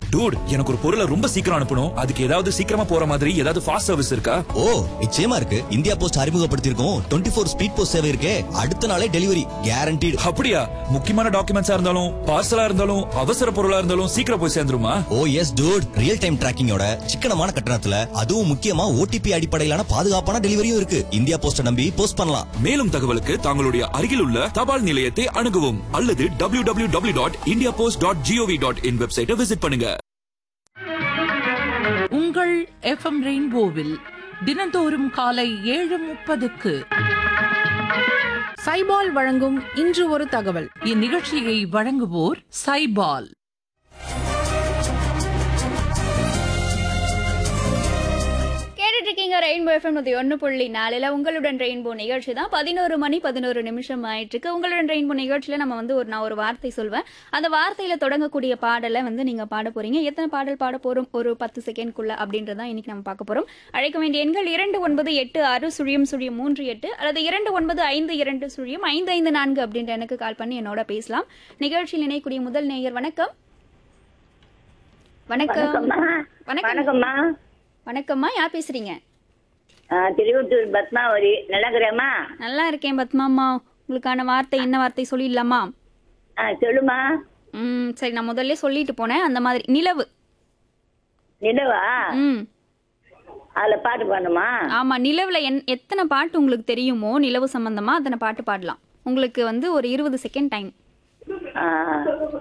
dude எனக்கு ஒரு பொருளை ரொம்ப சீக்கிரம் அனுப்பணும் அதுக்கு ஏதாவது சீக்கிரமா போற மாதிரி ஏதாவது ஃபாஸ்ட் சர்வீஸ் இருக்கா ஓ நிச்சயமா இருக்கு இந்தியா போஸ்ட் அறிமுகப்படுத்தியிருக்கோம் டுவெண்ட்டி ஃபோர் ஸ்பீட் போஸ்ட் சேவை இருக்கே அடுத்த நாளே டெலிவரி கேரண்டீடு அப்படியா முக்கியமான டாக்குமெண்ட்ஸா இருந்தாலும் பார்சலா இருந்தாலும் அவசர பொருளா இருந்தாலும் சீக்கிரம் போய் சேர்ந்துருமா oh yes dude real time டிராக்கிங்கோட சிக்கனமான கட்டணத்துல அதுவும் முக்கியமா ஓடிபி அடிப்படையிலான பாதுகாப்பான டெலிவரியும் இருக்கு இந்தியா போஸ்ட நம்பி போஸ்ட் பண்ணலாம் மேலும் தகவலுக்கு தங்களுடைய அருகில் உள்ள தபால் நிலையத்தை அணுகவும் அல்லது W W W dot India post dot GOV dot in வெப்சைட்டை விசிட் பண்ணுங்க உங்கள் எஃப்எம் ரெயின்போவில் தினந்தோறும் காலை ஏழு முப்பதுக்கு சைபால் வழங்கும் இன்று ஒரு தகவல் இந்நிகழ்ச்சியை வழங்குவோர் சைபால் கேட்டுட்டு இருக்கீங்க ரெயின்போ எஃப்எம் நூத்தி ஒன்று புள்ளி நாலுல உங்களுடன் ரெயின்போ நிகழ்ச்சி தான் பதினோரு மணி பதினோரு நிமிஷம் ஆயிட்டு இருக்கு உங்களுடன் ரெயின்போ நிகழ்ச்சியில நம்ம வந்து ஒரு நான் ஒரு வார்த்தை சொல்வேன் அந்த வார்த்தையில தொடங்கக்கூடிய பாடலை வந்து நீங்க பாட போறீங்க எத்தனை பாடல் பாட போறோம் ஒரு பத்து செகண்ட்குள்ள அப்படின்றதான் இன்னைக்கு நம்ம பார்க்க போறோம் அழைக்க வேண்டிய எண்கள் இரண்டு ஒன்பது எட்டு ஆறு சுழியம் சுழியம் மூன்று எட்டு அல்லது இரண்டு ஒன்பது ஐந்து இரண்டு சுழியம் ஐந்து ஐந்து நான்கு அப்படின்ற எனக்கு கால் பண்ணி என்னோட பேசலாம் நிகழ்ச்சியில் இணையக்கூடிய முதல் நேயர் வணக்கம் வணக்கம் வணக்கம் வணக்கம்மா வணக்கம்மா யார் பேசுறீங்க ஆ, திருவொற்றூர் பத்மாவதி நல்லகிறேம்மா நல்லா இருக்கேன் பத்மாம்மா உங்களுக்கான வார்த்தை என்ன வார்த்தை சொல்லிடலாமா ஆ சொல்லுமா ம் சரி நான் முதல்ல சொல்லிட்டு போனேன் அந்த மாதிரி நிலவு நிலவா ம் அதுல பாட்டு பாடணுமா ஆமா நிலவுல என் எத்தனை பாட்டு உங்களுக்கு தெரியுமோ நிலவு சம்பந்தமா அத்தனை பாட்டு பாடலாம் உங்களுக்கு வந்து ஒரு இருபது செகண்ட் டைம் ஆ